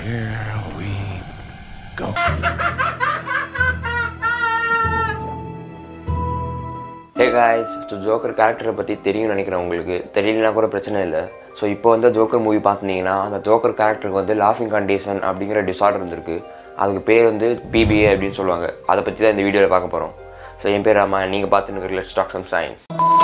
Here we go. Hey guys so joker கேரக்டரை பற்றி தெரியும்னு நினைக்கிறேன் உங்களுக்கு தெரியலனா கூட பிரச்சனை இல்லை ஸோ இப்போ வந்து ஜோக்கர் மூவி பார்த்துருந்தீங்கன்னா அந்த ஜோக்கர் கேரக்டருக்கு வந்து லாஃபிங் கண்டிஷன் அப்படிங்கிற டிசார்டர் இருந்திருக்கு அதுக்கு பேர் வந்து பிபிஏ அப்படின்னு சொல்லுவாங்க அதை பற்றி தான் இந்த வீடியோவில் பார்க்க போகிறோம் ஸோ என் பேர் ராமா நீங்கள் பார்த்துன்னு let's talk some science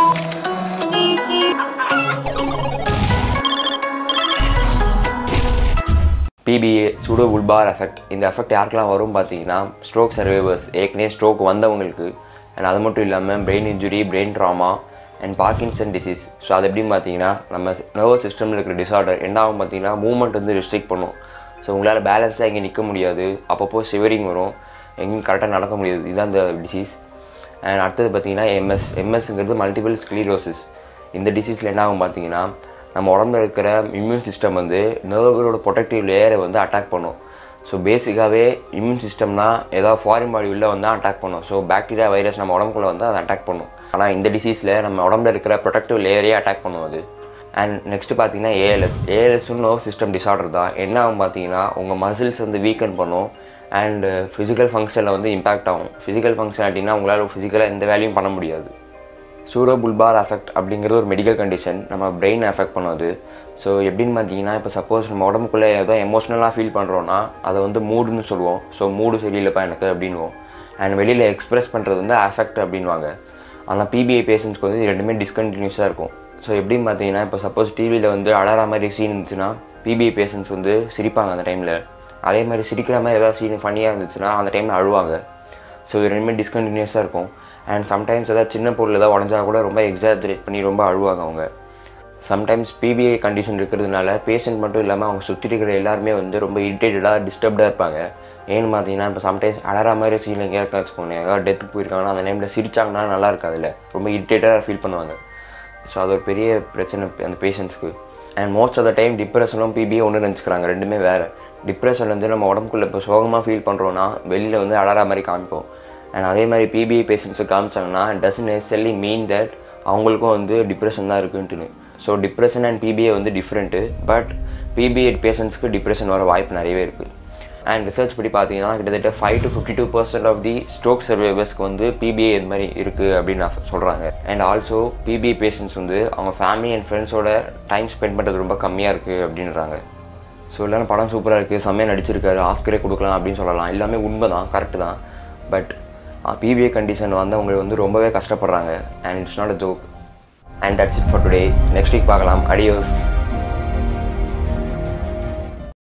PBA pseudo bulbar effect இந்த எஃபெக்ட் யாருக்கெல்லாம் வரும் பார்த்தீங்கன்னா ஸ்ட்ரோக் சர்வைவர்ஸ் ஏற்கனவே ஸ்ட்ரோக் வந்தவங்களுக்கு அண்ட் அது மட்டும் இல்லாமல் brain injury brain trauma and Parkinson disease so அது எப்படின்னு பார்த்தீங்கன்னா நம்ம நர்வஸ் சிஸ்டமில் இருக்கிற டிசார்டர் என்ன ஆகும் பார்த்தீங்கன்னா மூவ்மெண்ட் வந்து ரெஸ்ட்ரிக்ட் பண்ணும் ஸோ உங்களால் பேலன்ஸாக இங்கே நிற்க முடியாது அப்பப்போ சிவரிங் வரும் எங்கேயும் கரெக்டாக நடக்க முடியாது இதுதான் இந்த டிசீஸ் அண்ட் அடுத்தது பார்த்தீங்கன்னா எம்எஸ் எம்எஸ்ங்கிறது மல்டிபிள் ஸ்க்ளீரோசிஸ் இந்த டிசீஸில் என்ன ஆகும் பார்த்தீங்கன்னா நம்ம உடம்புல இருக்கிற இம்யூன் சிஸ்டம் வந்து நர்வோட ப்ரொடெக்டிவ் லேயரை வந்து அட்டாக் பண்ணும் ஸோ பேசிக்காகவே இம்யூன் சிஸ்டம்னா ஏதாவது ஃபாரின் பாடி உள்ள வந்து அட்டாக் பண்ணும் ஸோ பாக்டீரியா வைரஸ் நம்ம உடம்புக்குள்ள வந்து அதை அட்டாக் பண்ணும் ஆனால் இந்த டிசீஸில் நம்ம உடம்புல இருக்கிற ப்ரொடெக்டிவ் லேயரே அட்டாக் பண்ணும் அது அண்ட் நெக்ஸ்ட் பார்த்தீங்கன்னா ஏஎல்எஸ் ஏஎல்எஸ்னு நர்வ் சிஸ்டம் டிசார்டர் தான் என்ன ஆகும் பார்த்தீங்கன்னா உங்கள் மசில்ஸ் வந்து வீக்கன் பண்ணும் அண்ட் ஃபிசிக்கல் ஃபங்க்ஷனில் வந்து இம்பாக்ட் ஆகும் ஃபிசிக்கல் ஃபங்க்ஷனாலிட்டினா உங்களால் ஃபிசிக்கலாக எந்த வேலையும் பண்ண முடியாது சூடோ புல்பார் அஃபெக்ட் அப்படிங்கிறது ஒரு மெடிக்கல் கண்டிஷன் நம்ம பிரெயின் அஃபெக்ட் பண்ணுது ஸோ எப்படின்னு பார்த்தீங்கன்னா இப்போ சப்போஸ் நம்ம உடம்புக்குள்ளே ஏதோ எமோஷ்னலாக ஃபீல் பண்ணுறோன்னா அதை வந்து மூடுன்னு சொல்லுவோம் ஸோ மூடு சரியில்லைப்பா எனக்கு அப்படின்வோம் அண்ட் வெளியில் எக்ஸ்பிரஸ் பண்ணுறது வந்து அஃபெக்ட் அப்படின்வாங்க ஆனால் பிபிஐ பேஷண்ட்ஸ்க்கு வந்து இது ரெண்டுமே டிஸ்கண்டினியூஸாக இருக்கும் ஸோ எப்படின்னு பார்த்தீங்கன்னா இப்போ சப்போஸ் டிவியில் வந்து அழற மாதிரி சீன் இருந்துச்சுன்னா பிபிஐ பேஷண்ட்ஸ் வந்து சிரிப்பாங்க அந்த டைமில் அதே மாதிரி சிரிக்கிற மாதிரி ஏதாவது சீன் ஃபன்னியாக இருந்துச்சுன்னா அந்த டைமில் அழுவாங்க ஸோ இது ரெண்டுமே டிஸ்கண்டினியூஸாக இருக்கும் அண்ட் சம்டைம்ஸ் ஏதாவது சின்ன பொருள் ஏதாவது உடஞ்சா கூட ரொம்ப எக்ஸாஜரேட் பண்ணி ரொம்ப அழுவாங்க அவங்க சம்டைம்ஸ் பிபிஐ கண்டிஷன் இருக்கிறதுனால பேஷண்ட் மட்டும் இல்லாமல் அவங்க சுற்றி இருக்கிற எல்லாருமே வந்து ரொம்ப இரிட்டேட்டடாக டிஸ்டர்ப்டாக இருப்பாங்க ஏன்னு பார்த்தீங்கன்னா இப்போ சம்டைம்ஸ் அழற மாதிரி சீன் எங்கேயா இருக்கா வச்சுக்கோங்க ஏதாவது டெத்துக்கு போயிருக்காங்கன்னா அந்த டைமில் சிரிச்சாங்கன்னா நல்லா இருக்காதுல்ல ரொம்ப இரிட்டேட்டடாக ஃபீல் பண்ணுவாங்க ஸோ அது ஒரு பெரிய பிரச்சனை அந்த பேஷண்ட்ஸ்க்கு and most of the time டிப்ரெஷனும் பிபிஐ ஒன்று நினச்சிக்கிறாங்க ரெண்டுமே வேறு டிப்ரெஷன் வந்து நம்ம உடம்புக்குள்ளே இப்போ சோகமாக ஃபீல் பண்ணுறோன்னா வெளியில் வந்து அழற மாதிரி காமிப்போம் அண்ட் அதே மாதிரி பிபிஐ பேஷண்ட்ஸை காமிச்சாங்கன்னா டசன் நெசர்லி மீன் தட் அவங்களுக்கும் வந்து டிப்ரெஷன் தான் இருக்குன்ட்டுன்னு ஸோ டிப்ரெஷன் அண்ட் பிபிஐ வந்து டிஃப்ரெண்ட்டு பட் பிபிஐ பேஷண்ட்ஸ்க்கு டிப்ரெஷன் வர வாய்ப்பு நிறையவே இருக்குது அண்ட் ரிசர்ச் படி பார்த்தீங்கன்னா கிட்டத்தட்ட five to fifty two percent of the stroke சர்வைவர்ஸ்க்கு வந்து பிபிஐ இது மாதிரி இருக்குது அப்படின்னு நான் சொல்கிறாங்க அண்ட் ஆல்சோ பிபிஐ பேஷண்ட்ஸ் வந்து அவங்க ஃபேமிலி அண்ட் ஃப்ரெண்ட்ஸோட டைம் ஸ்பெண்ட் பண்ணுறது ரொம்ப கம்மியாக இருக்குது அப்படின்றாங்க ஸோ இல்லைனா படம் சூப்பராக இருக்குது செம்மையாக நடிச்சிருக்காரு ஆஸ்கரே கொடுக்கலாம் அப்படின்னு சொல்லலாம் எல்லாமே உண்மை தான் கரெக்டு தான் பட் பிபிஐ கண்டிஷன் வந்தவங்க வந்து ரொம்பவே கஷ்டப்படுறாங்க and it's not a joke and that's it for today next week பார்க்கலாம் அடியோஸ்